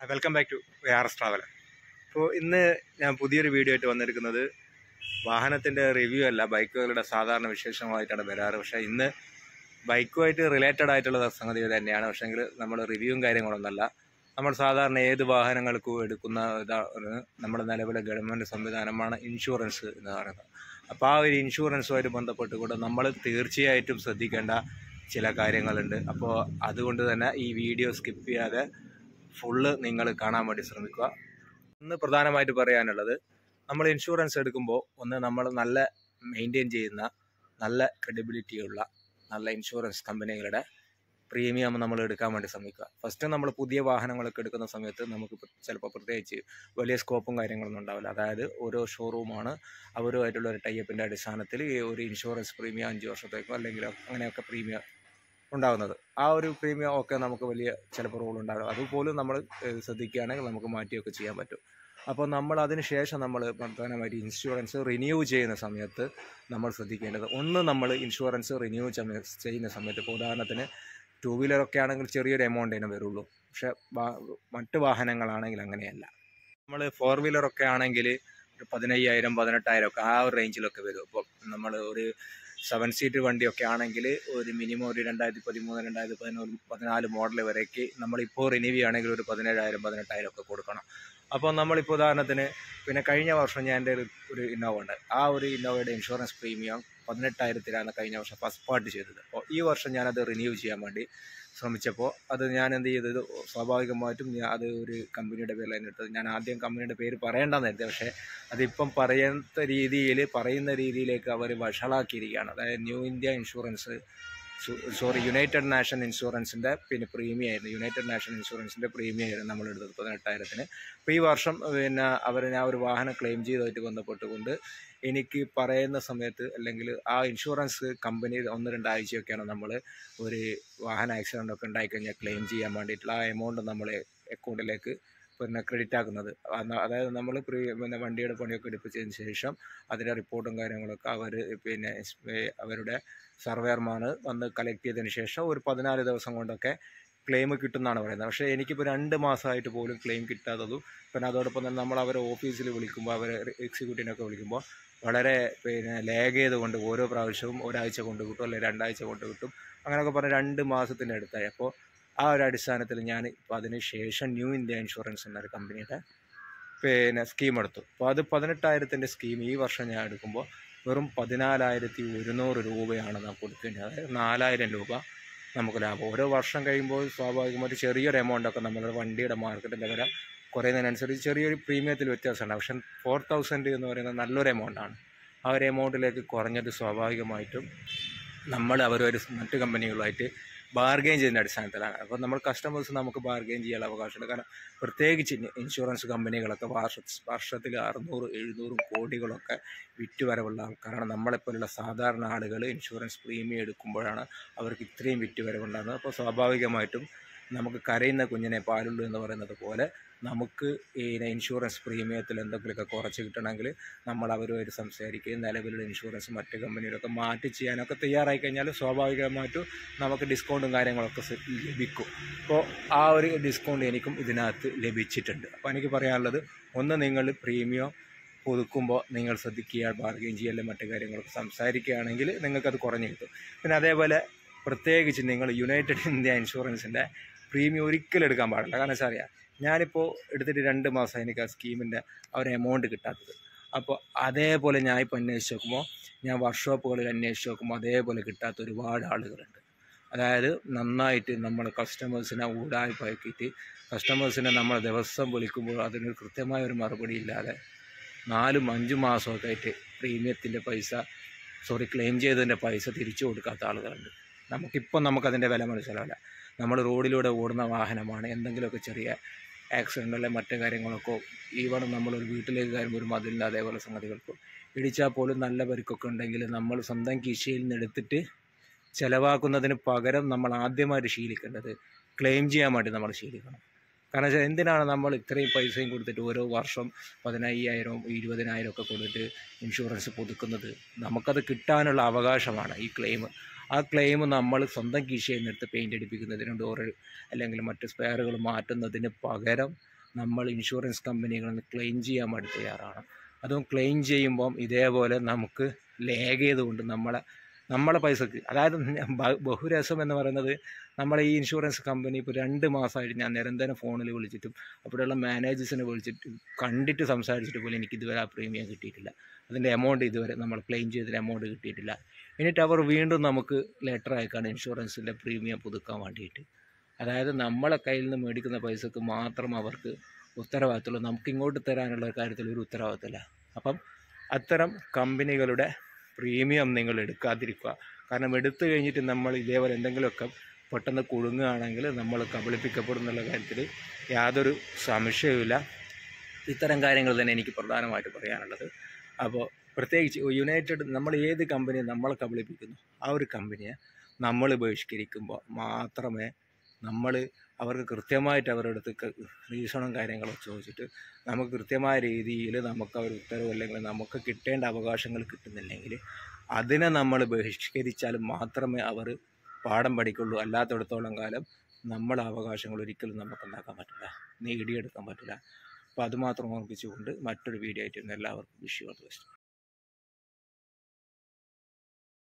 welcome back to R S travel അപ്പോൾ ഇന്ന് ഞാൻ പുതിയൊരു വീഡിയോ ആയിട്ട് വന്നിരിക്കുന്നത് വാഹനത്തിൻ്റെ റിവ്യൂ അല്ല ബൈക്കുകളുടെ സാധാരണ വിശേഷങ്ങളായിട്ടാണ് വരാറ് പക്ഷേ ഇന്ന് ബൈക്കുമായിട്ട് റിലേറ്റഡ് ആയിട്ടുള്ള സംഗതി തന്നെയാണ് പക്ഷേങ്കിൽ നമ്മൾ റിവ്യൂവും കാര്യങ്ങളൊന്നുമല്ല നമ്മൾ സാധാരണ ഏത് വാഹനങ്ങൾക്കും എടുക്കുന്ന ഇതാണ് നമ്മുടെ നിലവിലെ ഗവൺമെൻറ് സംവിധാനമാണ് ഇൻഷുറൻസ് എന്ന് പറയുന്നത് അപ്പോൾ ആ ഒരു ഇൻഷുറൻസുമായിട്ട് ബന്ധപ്പെട്ടുകൊണ്ട് നമ്മൾ തീർച്ചയായിട്ടും ശ്രദ്ധിക്കേണ്ട ചില കാര്യങ്ങളുണ്ട് അപ്പോൾ അതുകൊണ്ട് തന്നെ ഈ വീഡിയോ സ്കിപ്പ് ചെയ്യാതെ ഫുള്ള് നിങ്ങൾ കാണാൻ വേണ്ടി ശ്രമിക്കുക ഒന്ന് പ്രധാനമായിട്ട് പറയാനുള്ളത് നമ്മൾ ഇൻഷുറൻസ് എടുക്കുമ്പോൾ ഒന്ന് നമ്മൾ നല്ല മെയിൻറ്റെയിൻ ചെയ്യുന്ന നല്ല ക്രെഡിബിലിറ്റി ഉള്ള നല്ല ഇൻഷുറൻസ് കമ്പനികളുടെ പ്രീമിയം നമ്മൾ എടുക്കാൻ വേണ്ടി ശ്രമിക്കുക ഫസ്റ്റ് നമ്മൾ പുതിയ വാഹനങ്ങളൊക്കെ എടുക്കുന്ന സമയത്ത് നമുക്ക് പ്ര- ചിലപ്പോൾ പ്രത്യേകിച്ച് വലിയ സ്കോപ്പും കാര്യങ്ങളൊന്നും ഉണ്ടാവില്ല അതായത് ഓരോ ഷോറൂമാണ് അവരുമായിട്ടുള്ള ഒരു ടൈപ്പിൻ്റെ അടിസ്ഥാനത്തിൽ ഈ ഒരു ഇൻഷുറൻസ് പ്രീമിയം അഞ്ച് വർഷത്തേക്കോ അല്ലെങ്കിൽ അങ്ങനെയൊക്കെ പ്രീമിയം ഉണ്ടാകുന്നത് ആ ഒരു പ്രീമിയം ഒക്കെ നമുക്ക് വലിയ ചിലപ്പോൾ റോൾ ഉണ്ടാകും അതുപോലും നമ്മൾ ഏഹ്, ശ്രദ്ധിക്കുകയാണെങ്കിൽ നമുക്ക് മാറ്റിയൊക്കെ ചെയ്യാൻ പറ്റും അപ്പോൾ നമ്മൾ അതിന് ശേഷം നമ്മൾ പ്രധാനമായിട്ട് ഇൻഷുറൻസ് റിന്യൂ ചെയ്യുന്ന സമയത്ത് നമ്മൾ ശ്രദ്ധിക്കേണ്ടത് ഒന്ന് നമ്മൾ ഇൻഷുറൻസ് റിന്യൂ ചെയ്യുന്ന സമയത്ത് ഇപ്പോൾ ഉദാഹരണത്തിന് ടൂ വീലറൊക്കെ ആണെങ്കിൽ ചെറിയൊരു എമൗണ്ടിനെ വരുള്ളൂ പക്ഷേ വാ- മറ്റ് വാഹനങ്ങളാണെങ്കിൽ അങ്ങനെയല്ല നമ്മൾ ഫോർ വീലറൊക്കെ ആണെങ്കിൽ ഒരു പതിനയ്യായിരം പതിനെട്ടായിരം ഒക്കെ ആ ഒരു റേഞ്ചിലൊക്കെ വരും അപ്പോൾ നമ്മൾ ഒരു സെവൻ സീറ്റ് വണ്ടിയൊക്കെ ആണെങ്കിൽ ഒരു മിനിമം ഒരു രണ്ടായിരത്തി പതിമൂന്ന് രണ്ടായിരത്തി പതിനൊന്ന് പതിനാല് മോഡൽ വരേക്ക് നമ്മളിപ്പോൾ റിന്യൂ ആണെങ്കിൽ ഒരു പതിനേഴായിരം പതിനെട്ടായിരം ഒക്കെ കൊടുക്കണം അപ്പോൾ നമ്മളിപ്പോൾ ഉദാഹരണത്തിന് പിന്നെ കഴിഞ്ഞ വർഷം ഞാൻ എൻ്റെ ഒരു ഒരു ഇന്നോവ ഉണ്ട് ആ ഒരു ഇന്നോവയുടെ ഇൻഷുറൻസ് പ്രീമിയം പതിനെട്ടായിരത്തിലാണ് കഴിഞ്ഞ വർഷം ഫസ്റ്റ് പാർട്ട് ചെയ്തത് അപ്പോൾ ഈ വർഷം ഞാനത് റിന്യൂ ചെയ്യാൻ വേണ്ടി ശ്രമിച്ചപ്പോൾ അത് ഞാൻ എന്ത് ചെയ്തത് സ്വാഭാവികമായിട്ടും ഞാൻ അത് ഒരു കമ്പനിയുടെ പേരിൽ തന്നെ എടുത്തത് ഞാൻ ആദ്യം കമ്പനിയുടെ പേര് പറയേണ്ടെന്ന് കരുതി പക്ഷേ അതിപ്പം പറയുന്ന രീതിയിൽ പറയുന്ന രീതിയിലേക്ക് അവർ വഷളാക്കിയിരിക്കുകയാണ് അതായത് New India Insurance sorry United National ഇൻഷുറൻസിൻ്റെ പിന്നെ പ്രീമിയം ആയിരുന്നു യുണൈറ്റഡ് നാഷണൽ ഇൻഷുറൻസിൻ്റെ പ്രീമിയം ആയിരുന്നു നമ്മൾ എടുത്തത് പതിനെട്ടായിരത്തിന് അപ്പോൾ ഈ വർഷം പിന്നെ അവർ ഞാൻ ഒരു വാഹനം ക്ലെയിം ചെയ്തതായിട്ട് ബന്ധപ്പെട്ടുകൊണ്ട് എനിക്ക് പറയുന്ന സമയത്ത് അല്ലെങ്കിൽ ആ ഇൻഷുറൻസ് കമ്പനി ഒന്ന് രണ്ടാഴ്ചയൊക്കെയാണ് നമ്മൾ ഒരു വാഹന ആക്സിഡൻ്റ് ഒക്കെ ഉണ്ടായിക്കഴിഞ്ഞാൽ ക്ലെയിം ചെയ്യാൻ വേണ്ടിയിട്ടുള്ള ആ എമൗണ്ട് നമ്മൾ അക്കൗണ്ടിലേക്ക് പിന്നെ ക്രെഡിറ്റ് ആക്കുന്നത് അന്ന് അതായത് നമ്മൾ പ്രീ പിന്നെ വണ്ടിയുടെ പണിയൊക്കെ എടുപ്പിച്ചതിന് ശേഷം അതിൻ്റെ റിപ്പോർട്ടും കാര്യങ്ങളൊക്കെ അവർ പിന്നെ എസ്- ഏ, അവരുടെ സർവേയർമാർ വന്ന് കളക്ട് ചെയ്തതിന് ശേഷം ഒരു പതിനാല് ദിവസം കൊണ്ടൊക്കെ ക്ലെയിം കിട്ടുമെന്നാണ് പറയുന്നത് പക്ഷേ എനിക്കിപ്പോൾ രണ്ട് മാസമായിട്ട് പോലും ക്ലെയിം കിട്ടാത്തതും പിന്നെ അതോടൊപ്പം തന്നെ നമ്മൾ അവരെ ഓഫീസിൽ വിളിക്കുമ്പോൾ അവർ എക്സിക്യൂട്ടീവിനൊക്കെ വിളിക്കുമ്പോൾ വളരെ പിന്നെ ലാഗ് ചെയ്തുകൊണ്ട് ഓരോ പ്രാവശ്യവും ഒരാഴ്ച കൊണ്ട് കിട്ടും അല്ലെങ്കിൽ രണ്ടാഴ്ച കൊണ്ട് കിട്ടും അങ്ങനെയൊക്കെ പറഞ്ഞ് രണ്ട് മാസത്തിൻ്റെ അടുത്തായി അപ്പോൾ ആ ഒരു അടിസ്ഥാനത്തിൽ ഞാൻ ഇപ്പോൾ അതിന് ശേഷം ന്യൂ ഇന്ത്യ ഇൻഷുറൻസ് എന്നൊരു കമ്പനിയുടെ പിന്നെ സ്കീം എടുത്തു അപ്പോൾ അത് പതിനെട്ടായിരത്തിൻ്റെ സ്കീം ഈ വർഷം ഞാൻ എടുക്കുമ്പോൾ വെറും പതിനാലായിരത്തി ഒരുന്നൂറ് രൂപയാണ് നമുക്ക് കൊടുക്കേണ്ടത് അതായത് നാലായിരം രൂപ നമുക്ക് ലാഭം ഓരോ വർഷം കഴിയുമ്പോൾ സ്വാഭാവികമായിട്ട് ചെറിയൊരു എമൗണ്ടൊക്കെ നമ്മുടെ വണ്ടിയുടെ മാർക്കറ്റിൻ്റെ വില കുറയുന്നതിനനുസരിച്ച് ചെറിയൊരു പ്രീമിയത്തിൽ വ്യത്യാസമുണ്ട് പക്ഷേ ഫോർ തൗസൻഡ് എന്ന് പറയുന്നത് നല്ലൊരു എമൗണ്ടാണ് ആ ഒരു എമൗണ്ടിലേക്ക് കുറഞ്ഞത് സ്വാഭാവികമായിട്ടും നമ്മൾ അവരൊരു മറ്റ് കമ്പനികളുമായിട്ട് ബാർഗെയിൻ ചെയ്യുന്ന അടിസ്ഥാനത്തിലാണ് അപ്പോൾ നമ്മൾ കസ്റ്റമേഴ്സ് നമുക്ക് ബാർഗെയിൻ ചെയ്യാനുള്ള അവകാശമുണ്ട് കാരണം പ്രത്യേകിച്ച് ഇൻഷുറൻസ് കമ്പനികളൊക്കെ വർഷ വർഷത്തിൽ അറുന്നൂറ് എഴുന്നൂറും കോടികളൊക്കെ വിറ്റുവരവുള്ള ആൾക്കാരാണ് നമ്മളെപ്പോലുള്ള സാധാരണ ആളുകൾ ഇൻഷുറൻസ് പ്രീമിയം എടുക്കുമ്പോഴാണ് അവർക്ക് ഇത്രയും വിറ്റുവരവുണ്ടാകുന്നത് അപ്പോൾ സ്വാഭാവികമായിട്ടും നമുക്ക് കരയുന്ന കുഞ്ഞിനെ പാലുള്ളൂ എന്ന് പറയുന്നത് പോലെ നമുക്ക് ഈ ഇൻഷുറൻസ് പ്രീമിയത്തിൽ എന്തെങ്കിലുമൊക്കെ കുറച്ച് കിട്ടണമെങ്കിൽ നമ്മൾ അവരുമായിട്ട് സംസാരിക്കുകയും നിലവിലുള്ള ഇൻഷുറൻസ് മറ്റ് കമ്പനികളൊക്കെ മാറ്റി ചെയ്യാനൊക്കെ തയ്യാറായി കഴിഞ്ഞാൽ സ്വാഭാവികമായിട്ടും നമുക്ക് ഡിസ്കൗണ്ടും കാര്യങ്ങളൊക്കെ സ- ലഭിക്കും അപ്പോൾ ആ ഒരു ഡിസ്കൗണ്ട് എനിക്കും ഇതിനകത്ത് ലഭിച്ചിട്ടുണ്ട് അപ്പോൾ എനിക്ക് പറയാനുള്ളത് ഒന്ന് നിങ്ങൾ പ്രീമിയം പുതുക്കുമ്പോൾ നിങ്ങൾ ശ്രദ്ധിക്കുക ബാർഗെയിൻ ചെയ്യല്ലേ മറ്റു കാര്യങ്ങളൊക്കെ സംസാരിക്കുകയാണെങ്കിൽ നിങ്ങൾക്കത് കുറഞ്ഞു കിട്ടും പിന്നെ അതേപോലെ പ്രത്യേകിച്ച് നിങ്ങൾ യുണൈറ്റഡ് ഇന്ത്യ ഇൻഷുറൻസിൻ്റെ പ്രീമിയം ഒരിക്കലും എടുക്കാൻ പാടില്ല കാരണം വെച്ചാൽ അറിയാം ഞാനിപ്പോൾ എടുത്തിട്ട് രണ്ട് മാസം എനിക്ക് ആ സ്കീമിൻ്റെ ആ ഒരു എമൗണ്ട് കിട്ടാത്തത് അപ്പോൾ അതേപോലെ ഞാൻ ഇപ്പോൾ അന്വേഷിച്ച് നോക്കുമ്പോൾ ഞാൻ വർക്ക്ഷോപ്പുകളിൽ അന്വേഷിച്ച് നോക്കുമ്പോൾ അതേപോലെ കിട്ടാത്ത ഒരുപാട് ആളുകളുണ്ട് അതായത് നന്നായിട്ട് നമ്മൾ കസ്റ്റമേഴ്സിനെ ഊടായ്പാക്കിയിട്ട് കസ്റ്റമേഴ്സിനെ നമ്മൾ ദിവസം വിളിക്കുമ്പോൾ അതിന് കൃത്യമായ ഒരു മറുപടി ഇല്ലാതെ നാലും അഞ്ചും മാസമൊക്കെ ആയിട്ട് പ്രീമിയത്തിൻ്റെ പൈസ സോറി ക്ലെയിം ചെയ്തതിൻ്റെ പൈസ തിരിച്ചു കൊടുക്കാത്ത ആളുകളുണ്ട് നമുക്കിപ്പം നമുക്കതിൻ്റെ വില മനസ്സിലാവില്ല നമ്മൾ റോഡിലൂടെ ഓടുന്ന വാഹനമാണ് എന്തെങ്കിലുമൊക്കെ ചെറിയ ആക്സിഡൻ്റ് അല്ലെങ്കിൽ മറ്റു കാര്യങ്ങളൊക്കെ ഈവൺ നമ്മളൊരു വീട്ടിലേക്ക് കയറുമ്പോൾ ഒരു മതിലിൻ്റെ അതേപോലെ സംഗതികൾക്കോ ഇടിച്ചാൽ പോലും നല്ല പരിക്കൊക്കെ ഉണ്ടെങ്കിൽ നമ്മൾ സ്വന്തം കീശയിൽ നിന്ന് എടുത്തിട്ട് ചിലവാക്കുന്നതിന് പകരം നമ്മൾ ആദ്യമായിട്ട് ശീലിക്കേണ്ടത് ക്ലെയിം ചെയ്യാൻ വേണ്ടി നമ്മൾ ശീലിക്കണം കാരണം വെച്ചാൽ എന്തിനാണ് നമ്മൾ ഇത്രയും പൈസയും കൊടുത്തിട്ട് ഓരോ വർഷം പതിനയ്യായിരം ഇരുപതിനായിരം ഒക്കെ കൊടുത്തിട്ട് ഇൻഷുറൻസ് പുതുക്കുന്നത് നമുക്കത് കിട്ടാനുള്ള അവകാശമാണ് ഈ ക്ലെയിം ആ ക്ലെയിം നമ്മൾ സ്വന്തം കീശയിൽ നിന്നെടുത്ത് പെയിൻ്റ് അടിപ്പിക്കുന്നതിന് ഡോറ് അല്ലെങ്കിൽ മറ്റ് സ്പെയറുകൾ മാറ്റുന്നതിന് പകരം നമ്മൾ ഇൻഷുറൻസ് കമ്പനികളിൽ നിന്ന് ക്ലെയിം ചെയ്യാൻ വേണ്ടി തയ്യാറാണ് അതും ക്ലെയിം ചെയ്യുമ്പം ഇതേപോലെ നമുക്ക് ലേഗ് ചെയ്തുകൊണ്ട് നമ്മളെ നമ്മളെ പൈസക്ക് അതായത് ബ- ബഹുരസം എന്ന് പറയുന്നത് നമ്മളെ ഈ ഇൻഷുറൻസ് കമ്പനി ഇപ്പോൾ രണ്ട് മാസമായിട്ട് ഞാൻ നിരന്തരം ഫോണിൽ വിളിച്ചിട്ടും അവിടെയുള്ള മാനേജേഴ്സിനെ വിളിച്ചിട്ട് കണ്ടിട്ട് സംസാരിച്ചിട്ട് പോലും എനിക്ക് ഇതുവരെ ആ പ്രീമിയം കിട്ടിയിട്ടില്ല അതിൻ്റെ എമൗണ്ട് ഇതുവരെ നമ്മൾ ക്ലെയിം ചെയ്തതിൻ്റെ എമൗണ്ട് കിട്ടിയിട്ടില്ല എന്നിട്ട് അവർ വീണ്ടും നമുക്ക് ലെറ്റർ അയക്കാണ് ഇൻഷുറൻസിൻ്റെ പ്രീമിയം പുതുക്കാൻ വേണ്ടിയിട്ട് അതായത് നമ്മളെ കയ്യിൽ നിന്ന് മേടിക്കുന്ന പൈസക്ക് മാത്രം അവർക്ക് ഉത്തരവാദിത്തമുള്ളൂ നമുക്ക് ഇങ്ങോട്ട് തരാനുള്ള കാര്യത്തിൽ ഒരു ഉത്തരവാദിത്തമില്ല അപ്പം അത്തരം കമ്പനികളുടെ പ്രീമിയം നിങ്ങൾ എടുക്കാതിരിക്കുക കാരണം എടുത്തു കഴിഞ്ഞിട്ട് നമ്മൾ ഇതേപോലെ എന്തെങ്കിലുമൊക്കെ പെട്ടെന്ന് കുടുങ്ങുകയാണെങ്കിൽ നമ്മൾ കബളിപ്പിക്കപ്പെടുന്നുള്ള കാര്യത്തിൽ യാതൊരു സംശയവുമില്ല ഇത്തരം കാര്യങ്ങൾ തന്നെ എനിക്ക് പ്രധാനമായിട്ട് പറയാനുള്ളത് അപ്പോൾ പ്രത്യേകിച്ച് യുണൈറ്റഡ് നമ്മൾ ഏത് കമ്പനി നമ്മളെ കബളിപ്പിക്കുന്നു ആ ഒരു കമ്പനിയെ നമ്മൾ ബഹിഷ്കരിക്കുമ്പോൾ മാത്രമേ നമ്മൾ അവർക്ക് കൃത്യമായിട്ട് അവരുടെ അടുത്ത് റീസണും കാര്യങ്ങളും ചോദിച്ചിട്ട് നമുക്ക് കൃത്യമായ രീതിയിൽ നമുക്ക് അവർ ഉത്തരവ് അല്ലെങ്കിൽ നമുക്ക് കിട്ടേണ്ട അവകാശങ്ങൾ കിട്ടുന്നില്ലെങ്കിൽ അതിനെ നമ്മൾ ബഹിഷ്കരിച്ചാൽ മാത്രമേ അവർ പാഠം പഠിക്കുള്ളൂ അല്ലാത്തടത്തോളം കാലം നമ്മളെ അവകാശങ്ങൾ ഒരിക്കലും നമുക്ക് ഉണ്ടാക്കാൻ പറ്റില്ല നേടിയെടുക്കാൻ പറ്റില്ല അപ്പോൾ അതുമാത്രം ഓർമ്മിച്ചുകൊണ്ട് മറ്റൊരു വീഡിയോ ആയിട്ട് എല്ലാവർക്കും wish you all the best